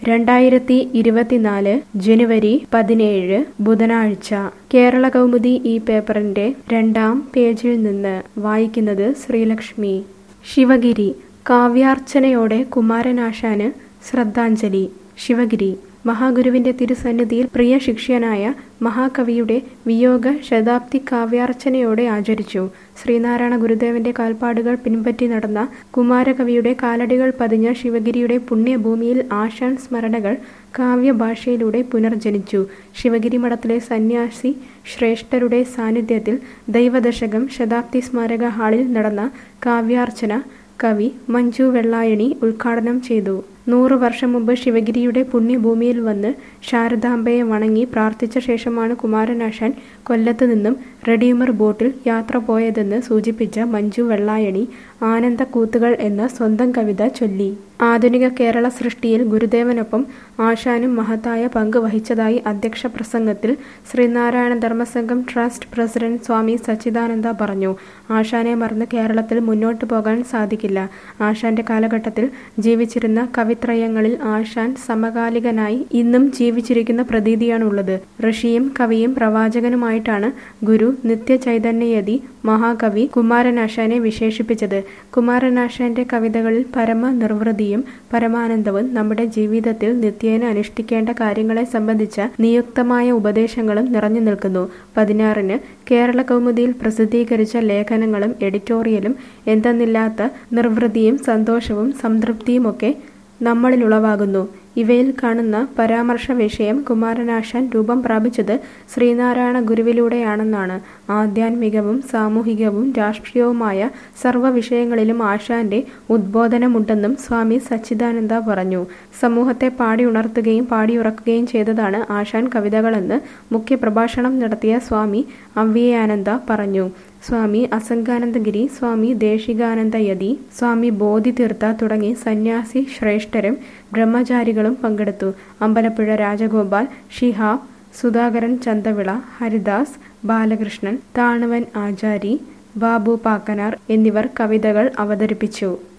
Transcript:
രണ്ടായിരത്തി ഇരുപത്തിനാല് ജനുവരി പതിനേഴ് ബുധനാഴ്ച കേരള കൗമുദി ഈ പേപ്പറിന്റെ രണ്ടാം പേജിൽ നിന്ന് വായിക്കുന്നത് ശ്രീലക്ഷ്മി ശിവഗിരി കാവ്യാർച്ചനയോടെ കുമാരനാശാന് ശ്രദ്ധാഞ്ജലി ശിവഗിരി മഹാഗുരുവിന്റെ തിരുസന്നിധിയിൽ പ്രിയ ശിഷ്യനായ മഹാകവിയുടെ വിയോഗ ശതാബ്ദി കാവ്യാർച്ചനയോടെ ആചരിച്ചു ശ്രീനാരായണ ഗുരുദേവന്റെ കാൽപ്പാടുകൾ പിൻപറ്റി നടന്ന കുമാരകവിയുടെ കാലടികൾ പതിഞ്ഞ ശിവഗിരിയുടെ പുണ്യഭൂമിയിൽ ആശാൻ സ്മരണകൾ കാവ്യഭാഷയിലൂടെ പുനർജനിച്ചു ശിവഗിരി മഠത്തിലെ സന്യാസി ശ്രേഷ്ഠരുടെ സാന്നിധ്യത്തിൽ ദൈവദശകം ശതാബ്ദി സ്മാരക ഹാളിൽ നടന്ന കാവ്യാർച്ചന കവി മഞ്ജു വെള്ളായണി ഉദ്ഘാടനം ചെയ്തു നൂറു വർഷം മുമ്പ് ശിവഗിരിയുടെ പുണ്യഭൂമിയിൽ വന്ന് ശാരദാംബയെ വണങ്ങി പ്രാർത്ഥിച്ച ശേഷമാണ് കുമാരനാശാൻ കൊല്ലത്ത് നിന്നും റെഡീമർ ബോട്ടിൽ യാത്ര പോയതെന്ന് സൂചിപ്പിച്ച മഞ്ജു വെള്ളായണി ആനന്ദക്കൂത്തുകൾ എന്ന സ്വന്തം കവിത ചൊല്ലി ആധുനിക കേരള സൃഷ്ടിയിൽ ഗുരുദേവനൊപ്പം ആശാനും മഹത്തായ പങ്ക് വഹിച്ചതായി അധ്യക്ഷ പ്രസംഗത്തിൽ ശ്രീനാരായണ ധർമ്മസംഘം ട്രസ്റ്റ് പ്രസിഡന്റ് സ്വാമി സച്ചിദാനന്ദ പറഞ്ഞു ആശാനെ മറന്ന് കേരളത്തിൽ മുന്നോട്ടു പോകാൻ സാധിക്കില്ല ആശാന്റെ കാലഘട്ടത്തിൽ ജീവിച്ചിരുന്ന കവിത്രയങ്ങളിൽ ആശാൻ സമകാലികനായി ഇന്നും ജീവിച്ചിരിക്കുന്ന പ്രതീതിയാണുള്ളത് ഋഷിയും കവിയും പ്രവാചകനുമായിട്ടാണ് ഗുരു നിത്യചൈതന്യയതി മഹാകവി കുമാരനാശാനെ വിശേഷിപ്പിച്ചത് കുമാരനാശാന്റെ കവിതകളിൽ പരമ നിർവൃതിയും പരമാനന്ദവും നമ്മുടെ ജീവിതത്തിൽ നിത്യേന അനുഷ്ഠിക്കേണ്ട കാര്യങ്ങളെ സംബന്ധിച്ച നിയുക്തമായ ഉപദേശങ്ങളും നിറഞ്ഞു നിൽക്കുന്നു പതിനാറിന് കേരള കൗമുദിയിൽ പ്രസിദ്ധീകരിച്ച ലേഖനങ്ങളും എഡിറ്റോറിയലും എന്തെന്നില്ലാത്ത നിർവൃതിയും സന്തോഷവും സംതൃപ്തിയുമൊക്കെ നമ്മളിൽ ഉളവാകുന്നു ഇവയിൽ കാണുന്ന പരാമർശ വിഷയം കുമാരനാശാൻ രൂപം പ്രാപിച്ചത് ശ്രീനാരായണ ഗുരുവിലൂടെയാണെന്നാണ് ആധ്യാത്മികവും സാമൂഹികവും രാഷ്ട്രീയവുമായ സർവ്വ വിഷയങ്ങളിലും ആശാന്റെ ഉദ്ബോധനമുണ്ടെന്നും സ്വാമി സച്ചിദാനന്ദ പറഞ്ഞു സമൂഹത്തെ പാടിയുണർത്തുകയും പാടിയുറക്കുകയും ചെയ്തതാണ് ആശാൻ കവിതകളെന്ന് മുഖ്യപ്രഭാഷണം നടത്തിയ സ്വാമി അവ്യയാനന്ദ പറഞ്ഞു സ്വാമി അസംഗാനന്ദഗിരി സ്വാമി ദേശികാനന്ദയതി സ്വാമി ബോധിതീർത്ഥ തുടങ്ങി സന്യാസി ശ്രേഷ്ഠരും ബ്രഹ്മചാരികളും പങ്കെടുത്തു അമ്പലപ്പുഴ രാജഗോപാൽ ഷിഹാബ് സുധാകരൻ ചന്തവിള ഹരിദാസ് ബാലകൃഷ്ണൻ താണവൻ ആചാരി ബാബു പാക്കനാർ എന്നിവർ കവിതകൾ അവതരിപ്പിച്ചു